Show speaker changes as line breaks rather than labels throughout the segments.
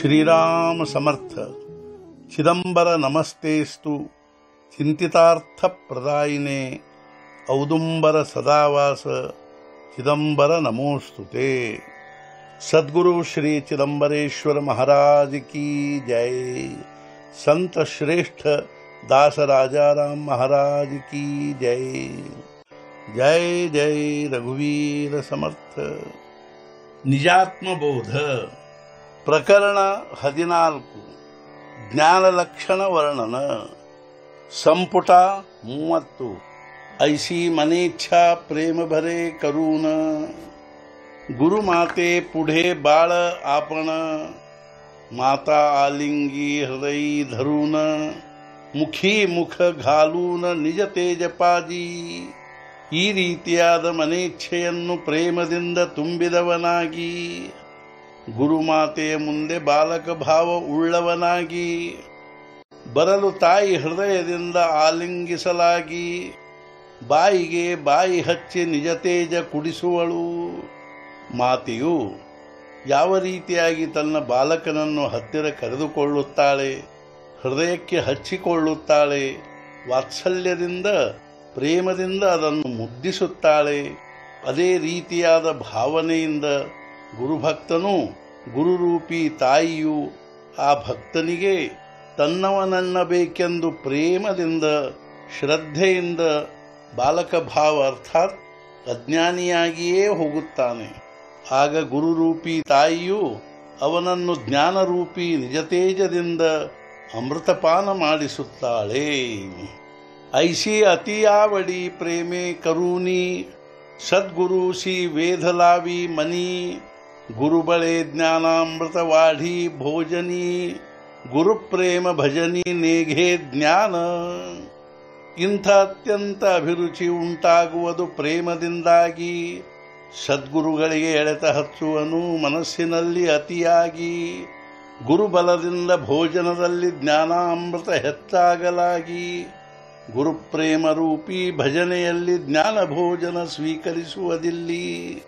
श्रीराम समर्थ चिदंबर नमस्तेस्तु चिंतितार्थ प्रदायिने औदुंबर सदावास चिदंबर नमोस्तुते सद्गुरु श्री चिदंबरेश्वर महाराज की जय संत श्रेष्ठ दास राजाराम महाराज की जय जय जय रघुवीर समर्थ ನಿಜಾತ್ಮಬೋಧ ಪ್ರಕರಣ ಹದಿನಾಲ್ಕು ಜ್ಞಾನ ಲಕ್ಷಣ ವರ್ಣನ ಸಂಪುಟ ಮೂವತ್ತು ಐಸಿ ಮನೇಚ್ಛಾ ಪ್ರೇಮ ಭರೆ ಕರುಣ गुरु माते पुढे बाळ आपण माता आलिंगी हृदय धरून ಮುಖಿ ಮುಖ ಘಾಲೂನ ನಿಜ ತೇಜಪಾಜಿ ಈ ರೀತಿಯಾದ ಮನೇಚ್ಛೆಯನ್ನು ಪ್ರೇಮದಿಂದ ತುಂಬಿದವನಾಗಿ ಗುರುಮಾತೆಯ ಮುಂದೆ ಬಾಲಕ ಭಾವ ಉಳ್ಳವನಾಗಿ ಬರಲು ತಾಯಿ ಹೃದಯದಿಂದ ಆಲಿಂಗಿಸಲಾಗಿ ಬಾಯಿಗೆ ಬಾಯಿ ಹಚ್ಚಿ ನಿಜ ತೇಜ ಕುಡಿಸುವಳು ಮಾತೆಯು ಯಾವ ರೀತಿಯಾಗಿ ತನ್ನ ಬಾಲಕನನ್ನು ಹತ್ತಿರ ಕರೆದುಕೊಳ್ಳುತ್ತಾಳೆ ಹೃದಯಕ್ಕೆ ಹಚ್ಚಿಕೊಳ್ಳುತ್ತಾಳೆ ವಾತ್ಸಲ್ಯದಿಂದ ಪ್ರೇಮದಿಂದ ಅದನ್ನು ಮುದ್ದಿಸುತ್ತಾಳೆ ಅದೇ ರೀತಿಯಾದ ಭಾವನೆಯಿಂದ ಗುರುಭಕ್ತನು ಗುರುರೂಪಿ ತಾಯಿಯು ಆ ಭಕ್ತನಿಗೆ ತನ್ನವನನ್ನಬೇಕೆಂದು ಪ್ರೇಮದಿಂದ ಶ್ರದ್ಧೆಯಿಂದ ಬಾಲಕ ಭಾವ ಅರ್ಥಾತ್ ಅಜ್ಞಾನಿಯಾಗಿಯೇ ಹೋಗುತ್ತಾನೆ ಆಗ ಗುರುರೂಪಿ ತಾಯಿಯು ಅವನನ್ನು ಜ್ಞಾನರೂಪಿ ನಿಜತೇಜದಿಂದ ಅಮೃತಪಾನ ಮಾಡಿಸುತ್ತಾಳೆ ಐಸಿ ಅತಿಯಾವಡಿ ಪ್ರೇಮೆ ಕರೂನಿ ಸದ್ಗುರು ಸಿ ವೇದಲಾವಿ ಮನಿ ಗುರುಬಳೆ ಜ್ಞಾನಾಮೃತವಾಢಿ ಭೋಜನಿ ಗುರುಪ್ರೇಮ ಭಜನಿ ನೇಘೆ ಜ್ಞಾನ ಇಂಥ ಅತ್ಯಂತ ಅಭಿರುಚಿ ಉಂಟಾಗುವುದು ಪ್ರೇಮದಿಂದಾಗಿ ಸದ್ಗುರುಗಳಿಗೆ ಎಳೆತ ಹಚ್ಚುವನು ಮನಸ್ಸಿನಲ್ಲಿ ಅತಿಯಾಗಿ ಗುರುಬಲದಿಂದ ಭೋಜನದಲ್ಲಿ ಜ್ಞಾನಾಮೃತ ಹೆಚ್ಚಾಗಲಾಗಿ ಗುರುಪ್ರೇಮ ರೂಪಿ ಭಜನೆಯಲ್ಲಿ ಜ್ಞಾನ ಭೋಜನ ಸ್ವೀಕರಿಸುವುದಿಲ್ಲಿ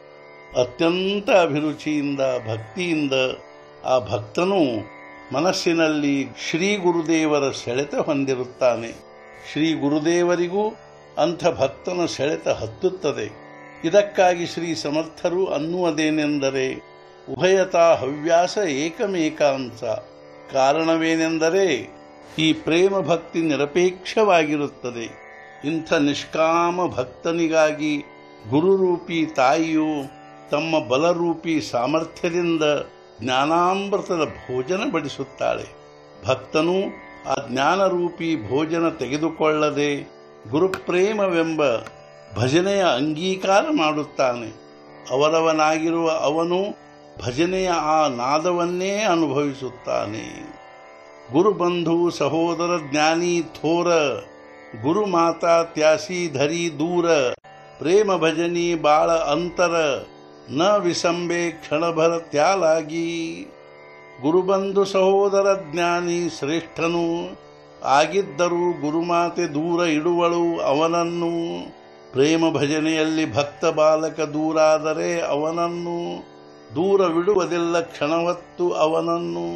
ಅತ್ಯಂತ ಅಭಿರುಚಿಯಿಂದ ಭಕ್ತಿಯಿಂದ ಆ ಭಕ್ತನು ಮನಸ್ಸಿನಲ್ಲಿ ಶ್ರೀ ಗುರುದೇವರ ಸೆಳೆತ ಹೊಂದಿರುತ್ತಾನೆ ಶ್ರೀ ಗುರುದೇವರಿಗೂ ಅಂಥ ಭಕ್ತನ ಸೆಳೆತ ಹತ್ತುತ್ತದೆ ಇದಕ್ಕಾಗಿ ಶ್ರೀ ಸಮರ್ಥರು ಅನ್ನುವುದೇನೆಂದರೆ ಉಭಯತಾ ಹವ್ಯಾಸ ಏಕಮೇಕಾಂಶ ಕಾರಣವೇನೆಂದರೆ ಈ ಪ್ರೇಮ ಭಕ್ತಿ ನಿರಪೇಕ್ಷವಾಗಿರುತ್ತದೆ ಇಂಥ ನಿಷ್ಕಾಮ ಭಕ್ತನಿಗಾಗಿ ಗುರುರೂಪಿ ತಾಯಿಯು ತಮ್ಮ ಬಲರೂಪಿ ಸಾಮರ್ಥ್ಯದಿಂದ ಜ್ಞಾನಾಮೃತದ ಭೋಜನ ಬಡಿಸುತ್ತಾಳೆ ಭಕ್ತನು ಆ ಜ್ಞಾನರೂಪಿ ಭೋಜನ ತೆಗೆದುಕೊಳ್ಳದೆ ಗುರುಪ್ರೇಮವೆಂಬ ಭಜನೆಯ ಅಂಗೀಕಾರ ಮಾಡುತ್ತಾನೆ ಅವರವನಾಗಿರುವ ಅವನು ಭಜನೆಯ ಆ ನಾದವನ್ನೇ ಅನುಭವಿಸುತ್ತಾನೆ ಗುರುಬಂಧು ಸಹೋದರ ಜ್ಞಾನಿ ಥೋರ ಗುರು ಮಾತಾ ತ್ಯಾಸಿ ಧರಿ ದೂರ ಪ್ರೇಮ ಭಜನಿ ಬಾಳ ಅಂತರ ನ ವಿಸಂಬೆ ಕ್ಷಣಭರ ತ್ಯಾಲಾಗಿ ಗುರುಬಂಧು ಸಹೋದರ ಜ್ಞಾನಿ ಶ್ರೇಷ್ಠನು ಆಗಿದ್ದರೂ ಗುರುಮಾತೆ ದೂರ ಇಡುವಳು ಅವನನ್ನು ಪ್ರೇಮ ಭಜನೆಯಲ್ಲಿ ಭಕ್ತ ಬಾಲಕ ದೂರಾದರೆ ಅವನನ್ನು ದೂರವಿಡುವುದಿಲ್ಲ ಕ್ಷಣವತ್ತು ಅವನನ್ನು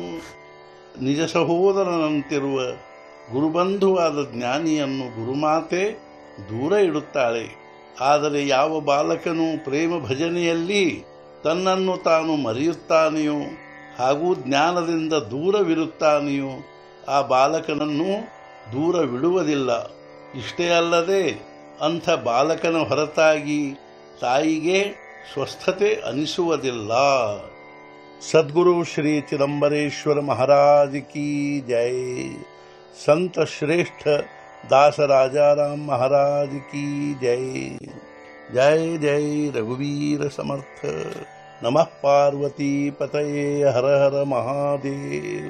ನಿಜ ಸಹೋದರನಂತಿರುವ ಗುರುಬಂಧುವಾದ ಜ್ಞಾನಿಯನ್ನು ಗುರುಮಾತೆ ದೂರ ಇಡುತ್ತಾಳೆ ಆದರೆ ಯಾವ ಬಾಲಕನು ಪ್ರೇಮ ಭಜನೆಯಲ್ಲಿ ತನ್ನನ್ನು ತಾನು ಮರೆಯುತ್ತಾನೆಯೋ ಹಾಗೂ ಜ್ಞಾನದಿಂದ ದೂರವಿರುತ್ತಾನೆಯೋ ಆ ಬಾಲಕನನ್ನು ದೂರವಿಡುವುದಿಲ್ಲ ಇಷ್ಟೇ ಅಲ್ಲದೆ ಅಂಥ ಬಾಲಕನ ಹೊರತಾಗಿ ತಾಯಿಗೆ ಸ್ವಸ್ಥತೆ ಅನಿಸುವುದಿಲ್ಲ सदगुरु श्री चिदंबरेश्वर महाराज की जय संत श्रेष्ठ दास राजाराम महाराज की जय जय जय रघुवीर समर्थ नमः पार्वती पतये हर हर महादेव